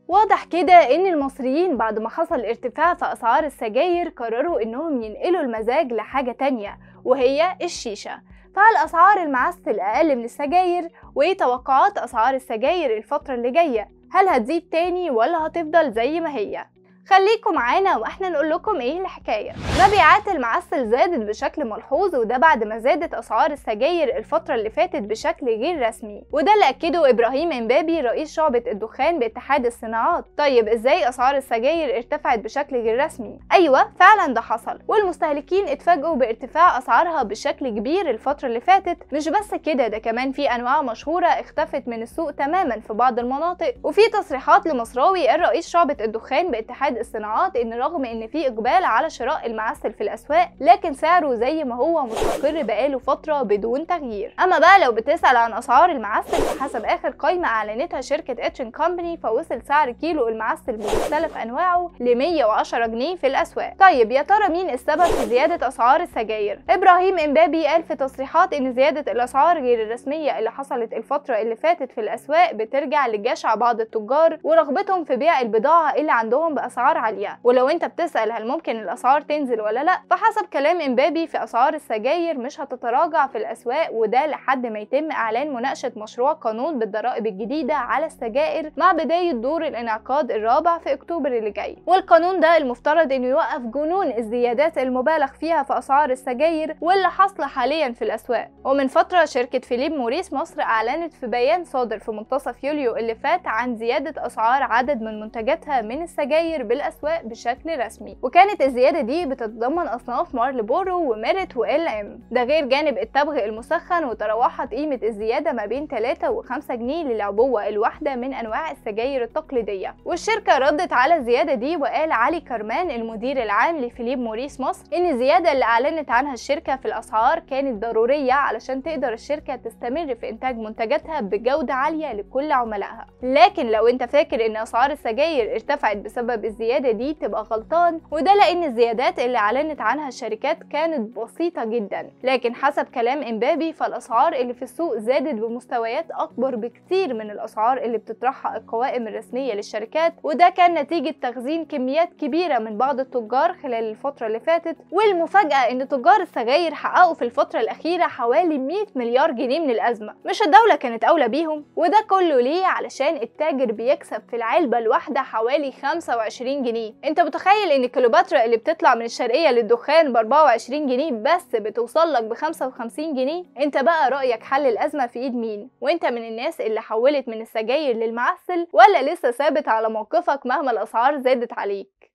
واضح كده ان المصريين بعد ما حصل ارتفاع في اسعار السجاير قرروا انهم ينقلوا المزاج لحاجة تانية وهي الشيشة فهل اسعار المعسل اقل من السجاير وايه توقعات اسعار السجاير الفترة اللي جاية هل هتزيد تاني ولا هتفضل زي ما هي خليكم معانا واحنا نقول لكم ايه الحكايه مبيعات المعسل زادت بشكل ملحوظ وده بعد ما زادت اسعار السجاير الفتره اللي فاتت بشكل غير رسمي وده اللي اكده ابراهيم امبابي رئيس شعبه الدخان باتحاد الصناعات طيب ازاي اسعار السجاير ارتفعت بشكل غير رسمي ايوه فعلا ده حصل والمستهلكين اتفاجئوا بارتفاع اسعارها بشكل كبير الفتره اللي فاتت مش بس كده ده كمان في انواع مشهوره اختفت من السوق تماما في بعض المناطق وفي تصريحات لمصراوي الرئيس شعبه الدخان باتحاد الصناعات ان رغم ان في اقبال على شراء المعسل في الاسواق لكن سعره زي ما هو مستقر بقاله فتره بدون تغيير اما بقى لو بتسال عن اسعار المعسل فحسب اخر قائمه اعلنتها شركه اتشن كومباني فوصل سعر كيلو المعسل بمختلف انواعه ل 110 جنيه في الاسواق طيب يا ترى مين السبب في زياده اسعار السجاير ابراهيم امبابي قال في تصريحات ان زياده الاسعار غير الرسميه اللي حصلت الفتره اللي فاتت في الاسواق بترجع لجشع بعض التجار ورغبتهم في بيع البضاعه اللي عندهم باسعار عاليه ولو انت بتسال هل ممكن الاسعار تنزل ولا لا فحسب كلام امبابي في اسعار السجاير مش هتتراجع في الاسواق وده لحد ما يتم اعلان مناقشه مشروع قانون بالضرائب الجديده على السجائر مع بدايه دور الانعقاد الرابع في اكتوبر اللي جاي والقانون ده المفترض انه يوقف جنون الزيادات المبالغ فيها في اسعار السجاير واللي حاصله حاليا في الاسواق ومن فتره شركه فيليب موريس مصر اعلنت في بيان صادر في منتصف يوليو اللي فات عن زياده اسعار عدد من منتجاتها من السجاير بالاسواق بشكل رسمي وكانت الزياده دي بتتضمن اصناف مارلبورو وميريت وال ام ده غير جانب التبغ المسخن وتراوحت قيمه الزياده ما بين 3 و5 جنيه للعبوه الواحده من انواع السجاير التقليديه والشركه ردت على الزياده دي وقال علي كرمان المدير العام لفيليب موريس مصر ان الزياده اللي اعلنت عنها الشركه في الاسعار كانت ضروريه علشان تقدر الشركه تستمر في انتاج منتجاتها بجوده عاليه لكل عملائها لكن لو انت فاكر ان اسعار السجاير ارتفعت بسبب الزياده دي تبقى غلطان وده لان الزيادات اللي اعلنت عنها الشركات كانت بسيطه جدا لكن حسب كلام امبابي فالاسعار اللي في السوق زادت بمستويات اكبر بكتير من الاسعار اللي بتطرحها القوائم الرسميه للشركات وده كان نتيجه تخزين كميات كبيره من بعض التجار خلال الفتره اللي فاتت والمفاجاه ان تجار السجاير حققوا في الفتره الاخيره حوالي 100 مليار جنيه من الازمه مش الدوله كانت اولى بيهم وده كله ليه علشان التاجر بيكسب في العلبه الواحده حوالي 25 جنيه انت متخيل ان الكليوباترا اللي بتطلع من الشرقيه للدخان ب 24 جنيه بس بتوصل لك ب 55 جنيه انت بقى رايك حل الازمه في ايد مين وانت من الناس اللي حولت من السجاير للمعسل ولا لسه ثابت على موقفك مهما الاسعار زادت عليك